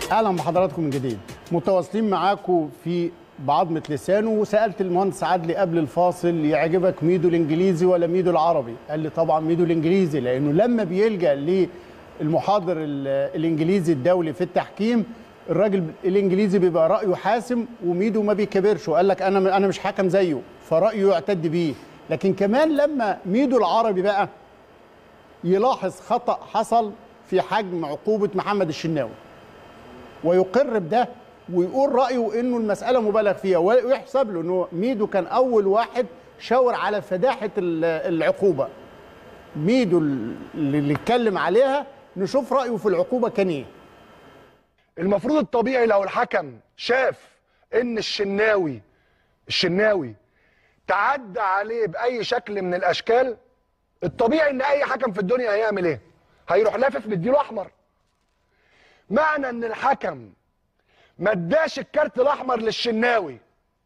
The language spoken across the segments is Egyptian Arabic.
اهلا بحضراتكم من جديد متواصلين معاكم في بعضمة لسانه وسالت المهندس عدلي قبل الفاصل يعجبك ميدو الانجليزي ولا ميدو العربي قال لي طبعا ميدو الانجليزي لانه لما بيلجا للمحاضر ال- الانجليزي الدولي في التحكيم الراجل الانجليزي بيبقى رايه حاسم وميدو ما بيكبرش وقال لك انا انا مش حكم زيه فرايه يعتد بيه لكن كمان لما ميدو العربي بقى يلاحظ خطا حصل في حجم عقوبه محمد الشناوي ويقر بده ويقول رايه انه المساله مبالغ فيها ويحسب له انه ميدو كان اول واحد شاور على فداحه ال- العقوبه ميدو اللي اتكلم عليها نشوف رايه في العقوبه كان ايه المفروض الطبيعي لو الحكم شاف ان الشناوي الشناوي تعدى عليه باي شكل من الاشكال الطبيعي ان اي حكم في الدنيا هيعمل ايه هيروح لافف مديله احمر معنى ان الحكم ما اداش الكارت الاحمر للشناوي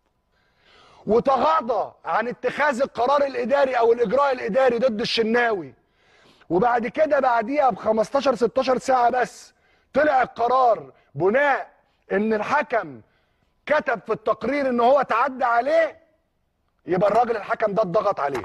وتغاضى عن اتخاذ القرار الاداري او الاجراء الاداري ضد الشناوي وبعد كده بعديها ب 15 16 ساعه بس طلع القرار بناء ان الحكم كتب في التقرير ان هو تعدى عليه يبقى الراجل الحكم ده اتضغط عليه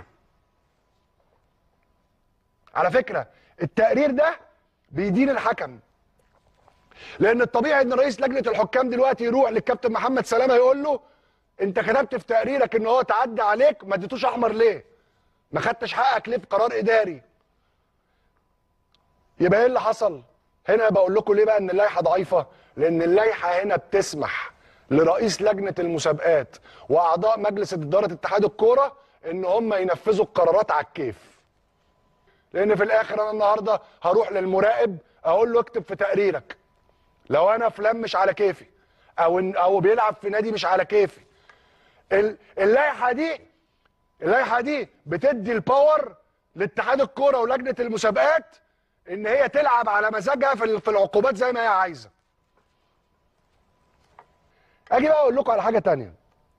على فكره التقرير ده بيدين الحكم لان الطبيعي ان رئيس لجنه الحكام دلوقتي يروح للكابتن محمد سلامه يقول له انت كتبت في تقريرك ان هو تعدى عليك ما اديتوش احمر ليه ما خدتش حقك ليه في قرار اداري يبقى ايه اللي حصل هنا بقول لكم ليه بقى ان اللائحه ضعيفه لان اللائحه هنا بتسمح لرئيس لجنه المسابقات واعضاء مجلس اداره اتحاد الكوره ان هم ينفذوا القرارات على الكيف لان في الاخر انا النهارده هروح للمراقب اقول له اكتب في تقريرك لو انا فلان مش على كيفي او إن- او بيلعب في نادي مش على كيفي ال- اللائحه دي اللائحه دي بتدي الباور لاتحاد الكوره ولجنه المسابقات ان هي تلعب على مزاجها في ال- في العقوبات زي ما هي عايزه اجي بقى اقول لكم على حاجه تانية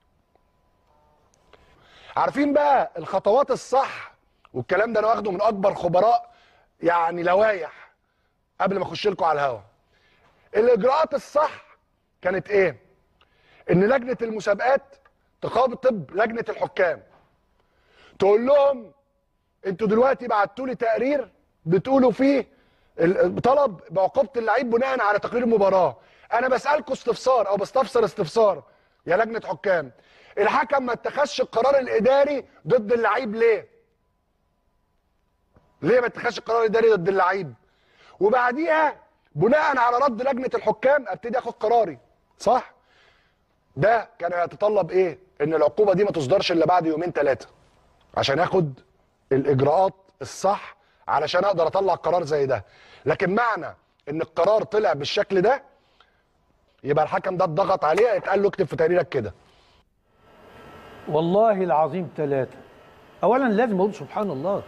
عارفين بقى الخطوات الصح والكلام ده انا واخده من اكبر خبراء يعني لوايح قبل ما اخش لكم على الهوا الاجراءات الصح كانت ايه ان لجنه المسابقات تخاطب لجنه الحكام تقول لهم انتوا دلوقتي بعتوا لي تقرير بتقولوا فيه ال- طلب بعقوبه اللعيب بناء على تقرير المباراه انا بسالكم استفسار او بستفسر استفسار يا لجنه حكام الحكم ما اتخذش القرار الاداري ضد اللعيب ليه ليه ما اتخذش القرار الاداري ضد اللعيب وبعديها بناء على رد لجنه الحكام ابتدي اخد قراري صح ده كان يتطلب ايه ان العقوبه دي ما تصدرش الا بعد يومين ثلاثه عشان اخد الاجراءات الصح علشان اقدر اطلع قرار زي ده لكن معنى ان القرار طلع بالشكل ده يبقى الحكم ده اتضغط عليه يتقال له اكتب في تقريرك كده والله العظيم ثلاثة أولا لازم أقول سبحان الله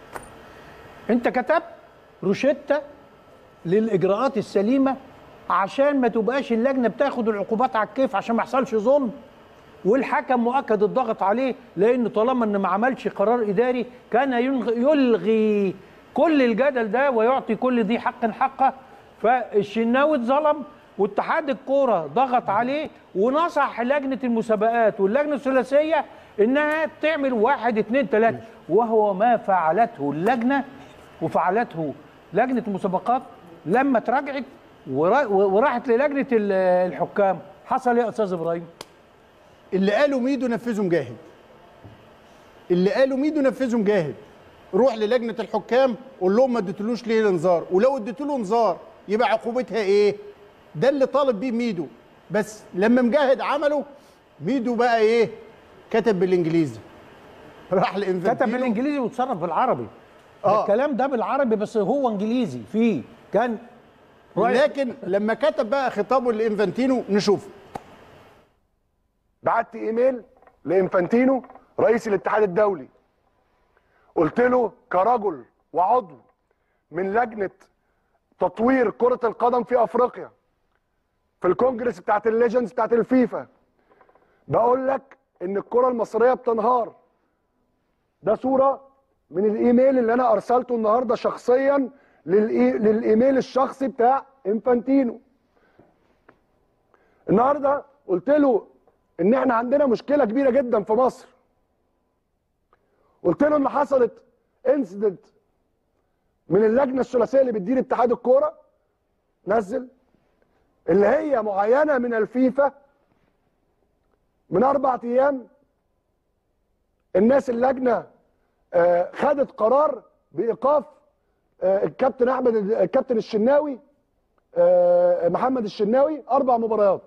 أنت كتبت روشتة للإجراءات السليمة عشان ما تبقاش اللجنة بتاخد العقوبات على الكيف عشان ما يحصلش ظلم والحكم مؤكد الضغط عليه لأن طالما إن ما عملش قرار إداري كان يلغي, يلغي كل الجدل ده ويعطي كل ذي حق حقه فالشناوي اتظلم واتحاد الكوره ضغط عليه ونصح لجنه المسابقات واللجنه الثلاثيه انها تعمل واحد اتنين تلاته وهو ما فعلته اللجنه وفعلته لجنه المسابقات لما تراجعت ورا- وراحت للجنه ال- الحكام حصل ايه يا استاذ ابراهيم؟ اللي قالوا ميدو نفذه مجاهد اللي قالوا ميدو نفذه مجاهد روح للجنه الحكام قول لهم ما اديتلوش ليه الانذار ولو اديتوا له انذار يبقى عقوبتها ايه ده اللي طالب بيه ميدو بس لما مجاهد عمله ميدو بقى ايه كتب بالانجليزي راح لانفانتينو كتب بالانجليزي وتصرف بالعربي آه. آه. الكلام ده بالعربي بس هو انجليزي فيه كان رايح لكن لما كتب بقى خطابه لانفانتينو نشوف بعت ايميل لانفانتينو رئيس الاتحاد الدولي قلت له كرجل وعضو من لجنه تطوير كره القدم في افريقيا في الكونجرس بتاعت الليجندز بتاعت الفيفا بقول لك ان الكره المصريه بتنهار ده صوره من الايميل اللي انا ارسلته النهارده شخصيا للإي... للايميل الشخصي بتاع انفانتينو النهارده قلت له ان احنا عندنا مشكله كبيره جدا في مصر قلت له ان حصلت انسيدنت من اللجنه الثلاثيه اللي بتدير اتحاد الكوره نزل اللي هي معينه من الفيفا من اربع ايام الناس اللجنه آه، خدت قرار بايقاف آه، الكابتن احمد الكابتن الشناوي آه، محمد الشناوي اربع مباريات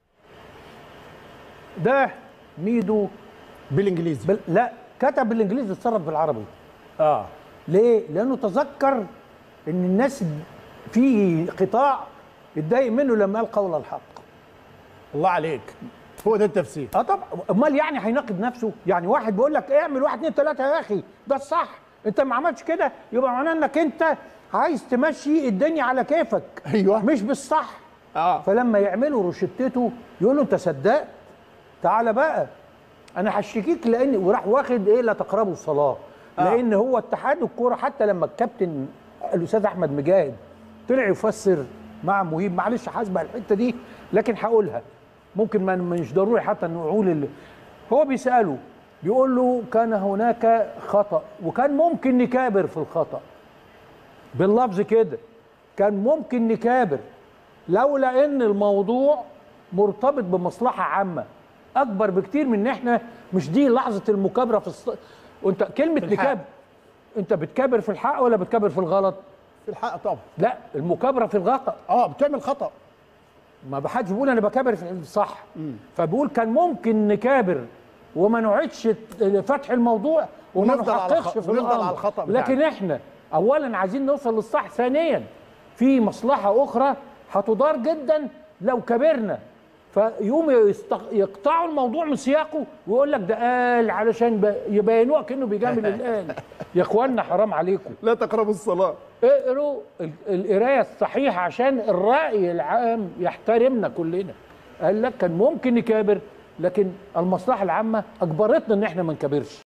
ده ميدو بالانجليزي بل لا كتب بالانجليزي اتصرف بالعربي اه ليه؟ لانه تذكر ان الناس في قطاع اتضايق منه لما قال قول الحق الله عليك هو ده التفسير اه طبعا امال يعني هيناقض نفسه يعني واحد بيقول لك اعمل واحد اتنين تلاته يا اخي ده الصح انت ما عملتش كده يبقى معناه انك انت عايز تمشي الدنيا على كيفك أيوة. مش بالصح اه فلما يعملوا روشتته يقول له انت صدقت تعالى بقى انا هشتكيك لان وراح واخد ايه لا تقربوا الصلاه آه. لان هو اتحاد الكوره حتى لما الكابتن الاستاذ احمد مجاهد طلع يفسر مع مهيب معلش حاسبه الحته دي لكن هقولها ممكن ما مش ضروري حتى نقول اللي هو بيساله بيقول له كان هناك خطا وكان ممكن نكابر في الخطا باللفظ كده كان ممكن نكابر لولا ان الموضوع مرتبط بمصلحه عامه اكبر بكتير من ان احنا مش دي لحظه المكابره في الص... وانت كلمه الحق. نكابر انت بتكابر في الحق ولا بتكابر في الغلط في الحق طبعا لا المكابره في الغلط اه بتعمل خطا ما بحدش بيقول انا بكابر في الصح فبيقول كان ممكن نكابر وما نعيدش فتح الموضوع وما ونفضل على نحققش الخ- في ونفضل الأمر. على الخطأ بتاعنا. لكن احنا اولا عايزين نوصل للصح ثانيا في مصلحه اخرى هتضار جدا لو كبرنا فيقوم يستق... يقطعوا الموضوع من سياقه ويقول لك ده قال علشان ب... يبينوه كانه بيجامل القال يا اخوانا حرام عليكم لا تقربوا الصلاه اقروا ال- القرايه الصحيحه عشان الراي العام يحترمنا كلنا قال لك كان ممكن نكابر لكن المصلحه العامه اجبرتنا ان احنا ما نكابرش